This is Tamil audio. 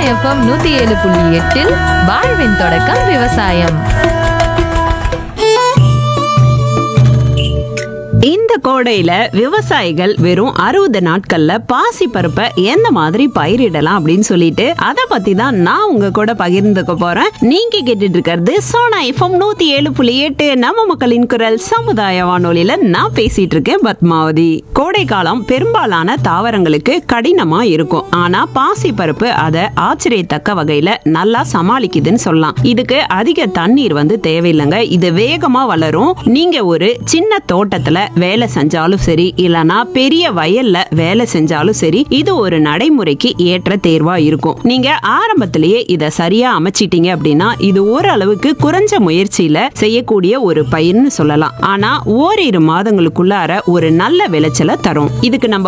எஃப்எம் நூத்தி ஏழு புள்ளி எட்டில் வாழ்வின் தொடக்கம் விவசாயம் இந்த கோடையில விவசாயிகள் வெறும் அறுபது நாட்கள்ல பாசி பருப்பை எந்த மாதிரி பயிரிடலாம் அப்படின்னு சொல்லிட்டு அதை பத்தி தான் நான் உங்க கூட பகிர்ந்துக்க போறேன் நீங்க கேட்டுட்டு இருக்கிறது சோனா எஃப்எம் நூத்தி ஏழு புள்ளி எட்டு நம்ம மக்களின் குரல் சமுதாய வானொலியில நான் பேசிட்டு இருக்கேன் பத்மாவதி கோடை காலம் பெரும்பாலான தாவரங்களுக்கு கடினமா இருக்கும் ஆனா பாசி பருப்பு அதை ஆச்சரியத்தக்க வகையில நல்லா சமாளிக்குதுன்னு சொல்லலாம் இதுக்கு அதிக தண்ணீர் வந்து தேவையில்லைங்க இது வேகமா வளரும் நீங்க ஒரு சின்ன தோட்டத்துல வேலை செஞ்சாலும் சரி இல்லனா பெரிய வயல்ல வேலை செஞ்சாலும் சரி இது ஒரு நடைமுறைக்கு ஏற்ற தேர்வா இருக்கும் நீங்க ஆரம்பத்திலேயே இத சரியா அமைச்சிட்டீங்க அப்படின்னா இது ஓரளவுக்கு குறைஞ்ச முயற்சியில செய்யக்கூடிய ஒரு பயிர்னு சொல்லலாம் ஆனா ஓரிரு மாதங்களுக்குள்ளார ஒரு நல்ல விளைச்சலை தரும் இதுக்கு நம்ம